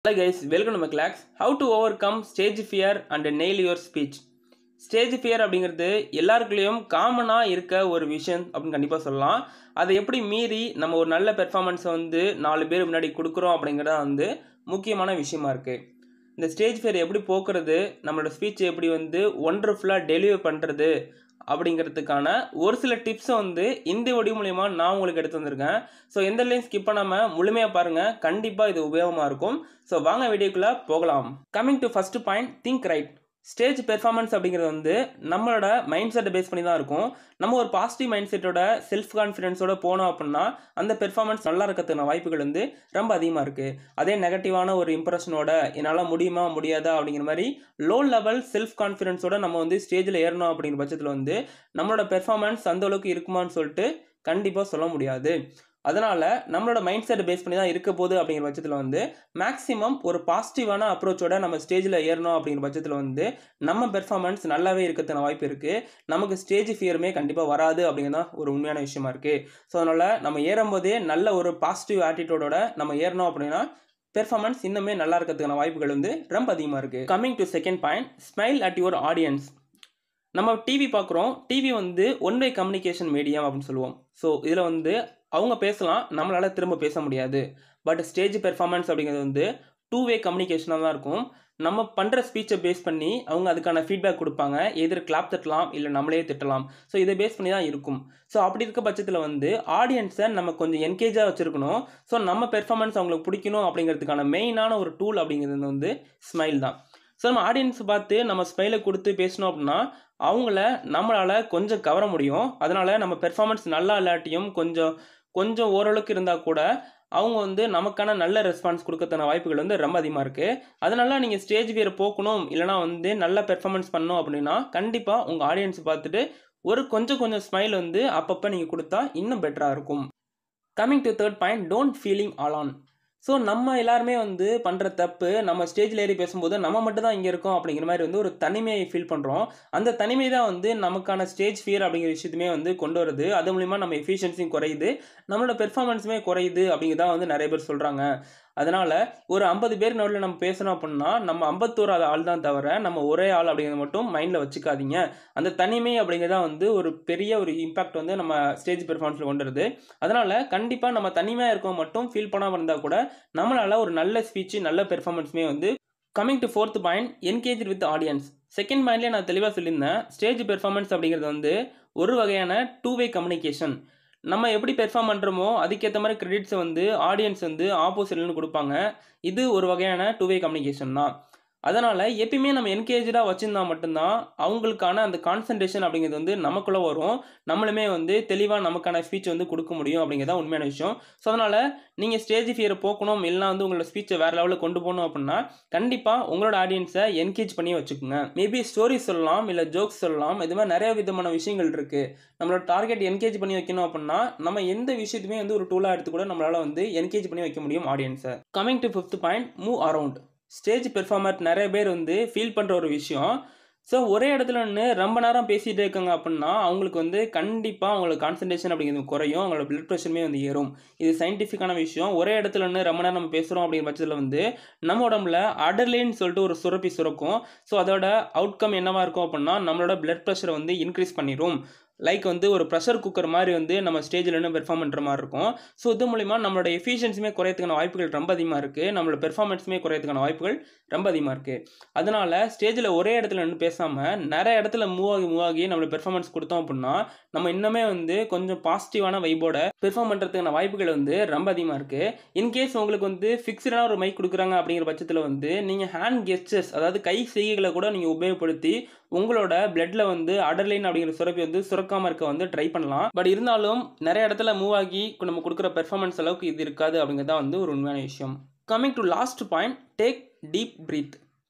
Hi guys, welcome to my class. How to overcome stage fear and nail your speech. Stage fear அப்படிங்கிறது எல்லாருக்குள்ளேயும் காமனாக இருக்க ஒரு விஷயம் அப்படின்னு கண்டிப்பாக சொல்லலாம் அதை எப்படி மீறி நம்ம ஒரு நல்ல பெர்ஃபார்மன்ஸை வந்து நாலு பேர் முன்னாடி கொடுக்குறோம் அப்படிங்கிறத வந்து முக்கியமான விஷயமா இருக்குது இந்த ஸ்டேஜ் ஃபியர் எப்படி போக்குறது நம்மளோட ஸ்பீச் எப்படி வந்து ஒண்டர்ஃபுல்லாக டெலிவர் பண்ணுறது அப்படிங்கிறதுக்கான ஒரு சில டிப்ஸை வந்து இந்த ஒடி மூலயமா நான் உங்களுக்கு எடுத்து வந்திருக்கேன் ஸோ எந்த லைன் ஸ்கிப் பண்ணாமல் முழுமையாக பாருங்கள் கண்டிப்பாக இது உபயோகமாக இருக்கும் ஸோ வாங்க வீடியோக்குள்ளே போகலாம் coming to first point think right stage performance அப்படிங்கிறது வந்து நம்மளோட மைண்ட் செட்டை பேஸ் பண்ணி தான் இருக்கும் நம்ம ஒரு பாசிட்டிவ் மைண்ட் செட்டோட செல்ஃப் கான்ஃபிடென்ஸோட போனோம் அப்படின்னா அந்த பெர்ஃபார்மன்ஸ் நல்லா இருக்கிறதுக்கான வாய்ப்புகள் வந்து ரொம்ப அதிகமாக இருக்குது அதே நெகட்டிவான ஒரு இம்ப்ரெஷனோட என்னால் முடியுமா முடியாதா அப்படிங்கிற மாதிரி லோ லெவல் செல்ஃப் கான்ஃபிடென்ஸோட நம்ம வந்து ஸ்டேஜில் ஏறணும் அப்படிங்கிற பட்சத்தில் வந்து நம்மளோட பெர்ஃபார்மன்ஸ் அந்த அளவுக்கு இருக்குமான்னு சொல்லிட்டு கண்டிப்பாக சொல்ல முடியாது அதனால் நம்மளோட மைண்ட் செட்டை பேஸ் பண்ணி தான் இருக்க போகுது அப்படிங்கிற பட்சத்தில் வந்து மேக்ஸிமம் ஒரு பாசிட்டிவான அப்ரோச்சோட நம்ம ஸ்டேஜில் ஏறணும் அப்படிங்கிற பட்சத்தில் வந்து நம்ம பெர்ஃபார்மன்ஸ் நல்லாவே இருக்கிறதுக்கான வாய்ப்பு இருக்குது நமக்கு ஸ்டேஜ் ஃபியருமே கண்டிப்பாக வராது அப்படிங்கிறது தான் ஒரு உண்மையான விஷயமா இருக்குது ஸோ அதனால் நம்ம ஏறும்போதே நல்ல ஒரு பாசிட்டிவ் ஆட்டிடியூடோட நம்ம ஏறணும் அப்படின்னா பெர்ஃபார்மன்ஸ் இன்னுமே நல்லா இருக்கிறதுக்கான வாய்ப்புகள் வந்து ரொம்ப அதிகமாக இருக்குது coming to second point smile at your audience நம்ம டிவி பார்க்குறோம் டிவி வந்து ஒன் வே கம்யூனிகேஷன் மீடியம் அப்படின்னு சொல்லுவோம் ஸோ இதில் வந்து அவங்க பேசலாம் நம்மளால் திரும்ப பேச முடியாது பட் ஸ்டேஜ் பெர்ஃபார்மன்ஸ் அப்படிங்கிறது வந்து டூ வே கம்யூனிகேஷனாக தான் இருக்கும் நம்ம பண்ணுற ஸ்பீச்சை பேஸ் பண்ணி அவங்க அதுக்கான ஃபீட்பேக் கொடுப்பாங்க எதிர் கிளாப் தட்டலாம் இல்லை நம்மளே திட்டலாம் ஸோ இதை பேஸ் பண்ணி தான் இருக்கும் ஸோ அப்படி இருக்க பட்சத்தில் வந்து ஆடியன்ஸை நம்ம கொஞ்சம் என்கேஜாக வச்சுருக்கணும் ஸோ நம்ம பெர்ஃபார்மன்ஸ் அவங்களுக்கு பிடிக்கணும் அப்படிங்கிறதுக்கான மெயினான ஒரு டூல் அப்படிங்கிறது வந்து ஸ்மைல் தான் ஸோ நம்ம ஆடியன்ஸ் பார்த்து நம்ம ஸ்மைலை கொடுத்து பேசணும் அப்படின்னா அவங்கள நம்மளால் கொஞ்சம் கவர முடியும் அதனால் நம்ம பெர்ஃபார்மன்ஸ் நல்லா இல்லாட்டியும் கொஞ்சம் கொஞ்சம் ஓரளவுக்கு இருந்தால் கூட அவங்க வந்து நமக்கான நல்ல ரெஸ்பான்ஸ் கொடுக்கறதுக்கான வாய்ப்புகள் வந்து ரொம்ப அதிகமாக இருக்குது அதனால நீங்கள் ஸ்டேஜ் வியரை போக்கணும் இல்லைனா வந்து நல்ல பெர்ஃபார்மன்ஸ் பண்ணணும் அப்படின்னா கண்டிப்பாக உங்கள் ஆடியன்ஸ் பார்த்துட்டு ஒரு கொஞ்சம் கொஞ்சம் ஸ்மைல் வந்து அப்பப்போ நீங்கள் கொடுத்தா இன்னும் பெட்டராக இருக்கும் coming to third point don't feeling alone so நம்ம எல்லாருமே வந்து பண்ணுற தப்பு நம்ம ஸ்டேஜில் ஏறி பேசும்போது நம்ம மட்டும் தான் இங்கே இருக்கோம் அப்படிங்கிற மாதிரி வந்து ஒரு தனிமையை ஃபீல் பண்ணுறோம் அந்த தனிமை தான் வந்து நமக்கான ஸ்டேஜ் ஃபியர் அப்படிங்கிற விஷயத்துமே வந்து கொண்டு வருது அது மூலிமா நம்ம எஃபிஷியன்சியும் குறையுது நம்மளோட பெர்ஃபார்மன்ஸுமே குறையுது அப்படிங்கிறதான் வந்து நிறைய பேர் சொல்கிறாங்க அதனால் ஒரு ஐம்பது பேர் நடுவில் நம்ம பேசணும் அப்படின்னா நம்ம ஐம்பத்தோராது ஆள் தான் தவிர நம்ம ஒரே ஆள் அப்படிங்கிறத மட்டும் மைண்டில் வச்சுக்காதீங்க அந்த தனிமை அப்படிங்கிறதா வந்து ஒரு பெரிய ஒரு இம்பாக்ட் வந்து நம்ம ஸ்டேஜ் பெர்ஃபார்மன்ஸில் கொண்டு வருது அதனால் கண்டிப்பாக நம்ம தனிமையாக இருக்கோம் மட்டும் ஃபீல் பண்ணாமல் இருந்தால் கூட நம்மளால் ஒரு நல்ல ஸ்பீச்சு நல்ல பெர்ஃபார்மன்ஸுமே வந்து coming to fourth point engage with audience second பாயிண்ட்லேயே நான் தெளிவாக சொல்லியிருந்தேன் ஸ்டேஜ் பெர்ஃபார்மன்ஸ் அப்படிங்கிறது வந்து ஒரு வகையான டூ வே கம்யூனிகேஷன் நம்ம எப்படி பெர்ஃபார்ம் பண்ணுறோமோ அதுக்கேற்ற மாதிரி கிரெடிட்ஸை வந்து ஆடியன்ஸ் வந்து ஆப்போசிட்லன்னு கொடுப்பாங்க இது ஒரு வகையான டூ வே கம்யூனிகேஷன் தான் அதனால் எப்பயுமே நம்ம என்கேஜாக வச்சுருந்தா மட்டும்தான் அவங்களுக்கான அந்த கான்சன்ட்ரேஷன் அப்படிங்கிறது வந்து நமக்குள்ளே வரும் நம்மளுமே வந்து தெளிவாக நமக்கான ஸ்பீச் வந்து கொடுக்க முடியும் அப்படிங்கிறத உண்மையான விஷயம் ஸோ அதனால் நீங்கள் ஸ்டேஜ் ஃபியரை போக்கணும் இல்லைனா வந்து உங்களோட ஸ்பீச்சை வேறு லெவலில் கொண்டு போகணும் அப்படின்னா கண்டிப்பாக உங்களோட ஆடியன்ஸை என்கேஜ் பண்ணி வச்சுக்கோங்க மேபி ஸ்டோரிஸ் சொல்லலாம் இல்லை ஜோக்ஸ் சொல்லலாம் இது மாதிரி நிறைய விதமான விஷயங்கள் இருக்குது நம்மளோட டார்கெட் என்கேஜ் பண்ணி வைக்கணும் அப்படின்னா நம்ம எந்த விஷயத்துமே வந்து ஒரு டூலாக எடுத்து கூட நம்மளால் வந்து என்கேஜ் பண்ணி வைக்க முடியும் ஆடியன்ஸை coming to fifth point move around stage performer நிறைய பேர் வந்து ஃபீல் பண்ணுற ஒரு விஷயம் ஸோ ஒரே இடத்துல நின்று ரொம்ப நேரம் பேசிகிட்டே இருக்காங்க அப்படின்னா அவங்களுக்கு வந்து கண்டிப்பாக அவங்களுக்கு கான்சன்ட்ரேஷன் அப்படிங்கிறது குறையும் அவங்களோட பிளட் ப்ரெஷருமே வந்து ஏறும் இது சயின்டிஃபிக்கான விஷயம் ஒரே இடத்துல நின்று ரொம்ப நேரம் நம்ம பேசுகிறோம் அப்படிங்கிற பட்சத்தில் வந்து நம்ம உடம்புல அடர்லேன்னு சொல்லிட்டு ஒரு சுரப்பி சுரக்கும் ஸோ அதோட அவுட்கம் என்னவாக இருக்கும் அப்படின்னா நம்மளோட பிளட் ப்ரெஷரை வந்து இன்க்ரீஸ் பண்ணிடும் லைக் வந்து ஒரு ப்ரெஷர் குக்கர் மாதிரி வந்து நம்ம ஸ்டேஜில் இன்னும் பெர்ஃபார்ம் பண்ணுற மாதிரி இருக்கும் ஸோ இது மூலிமா நம்மளோட எஃபிஷியன்ஸுமே குறையத்துக்கான வாய்ப்புகள் ரொம்ப அதிகமாக இருக்குது நம்மளோட பெர்ஃபார்மன்ஸுமே குறையத்துக்கான வாய்ப்புகள் ரொம்ப அதிகமாக இருக்குது அதனால் ஸ்டேஜில் ஒரே இடத்துல நின்று பேசாமல் நிறைய இடத்துல மூவ் ஆகி மூவ் ஆகி நம்மளோட பெர்ஃபார்மன்ஸ் கொடுத்தோம் அப்படின்னா நம்ம இன்னுமே வந்து கொஞ்சம் பாசிட்டிவான வைபோட பெர்ஃபார்ம் பண்ணுறதுக்கான வாய்ப்புகள் வந்து ரொம்ப அதிகமாக இருக்குது இன்கேஸ் உங்களுக்கு வந்து ஃபிக்ஸ்டான ஒரு மைக் கொடுக்குறாங்க அப்படிங்கிற பட்சத்தில் வந்து நீங்கள் ஹேண்ட் கெஸ்டர்ஸ் அதாவது கை செய்கைகளை கூட நீங்கள் உபயோகப்படுத்தி உங்களோட பிளட்ல வந்து அடர்லைன் அப்படிங்கிற சுரப்பி வந்து சுரக்காமல் இருக்க வந்து ட்ரை பண்ணலாம் பட் இருந்தாலும் நிறைய இடத்துல மூவ் ஆகி நம்ம கொடுக்குற பெர்ஃபார்மன்ஸ் அளவுக்கு இது இருக்காது அப்படிங்கிறது தான் வந்து ஒரு உண்மையான விஷயம் coming to last point take deep breath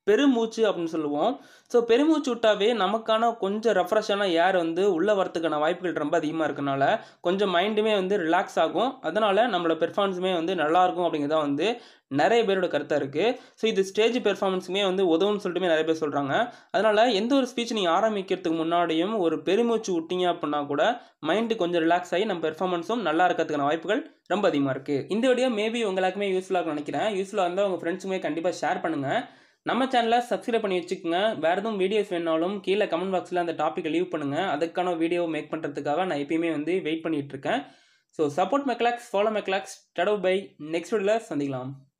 பெருமூச்சு அப்படின்னு சொல்லுவோம் ஸோ பெருமூச்சு விட்டாவே நமக்கான கொஞ்சம் ரெஃப்ரெஷ்ஷான ஏர் வந்து உள்ளே வரத்துக்கான வாய்ப்புகள் ரொம்ப அதிகமாக இருக்கனால கொஞ்சம் மைண்டுமே வந்து ரிலாக்ஸ் ஆகும் அதனால் நம்மளோட பெர்ஃபார்மன்ஸுமே வந்து நல்லாயிருக்கும் அப்படிங்கிறதா வந்து நிறைய பேரோட கருத்தாக இருக்குது ஸோ இது ஸ்டேஜ் பெர்ஃபார்மன்ஸுமே வந்து உதவும்னு சொல்லிட்டுமே நிறைய பேர் சொல்கிறாங்க அதனால் எந்த ஒரு ஸ்பீச் நீங்கள் ஆரம்பிக்கிறதுக்கு முன்னாடியும் ஒரு பெருமூச்சு விட்டீங்க அப்படின்னா கூட மைண்டு கொஞ்சம் ரிலாக்ஸ் ஆகி நம்ம பெர்ஃபார்மன்ஸும் நல்லா இருக்கிறதுக்கான வாய்ப்புகள் ரொம்ப அதிகமாக இருக்குது இந்த வீடியோ மேபி உங்களுக்குமே யூஸ்ஃபுல்லாக நினைக்கிறேன் யூஸ்ஃபுல்லாக இருந்தால் உங்கள் ஃப்ரெண்ட்ஸுமே கண்டிப்பாக ஷேர் பண்ணுங்கள் நம்ம சேனலை சப்ஸ்கிரைப் பண்ணி வச்சுக்கோங்க வேறு எதுவும் வீடியோஸ் வேணாலும் கீழே கமெண்ட் பாக்ஸில் அந்த டாப்பிக்கை லீவ் பண்ணுங்கள் அதுக்கான வீடியோ மேக் பண்ணுறதுக்காக நான் எப்பயுமே வந்து வெயிட் பண்ணிகிட்டு இருக்கேன் ஸோ சப்போர்ட் மெக்லாக்ஸ் ஃபாலோ மெக்லாக்ஸ் டடோ பை நெக்ஸ்ட் வீடியோவில் சந்திக்கலாம்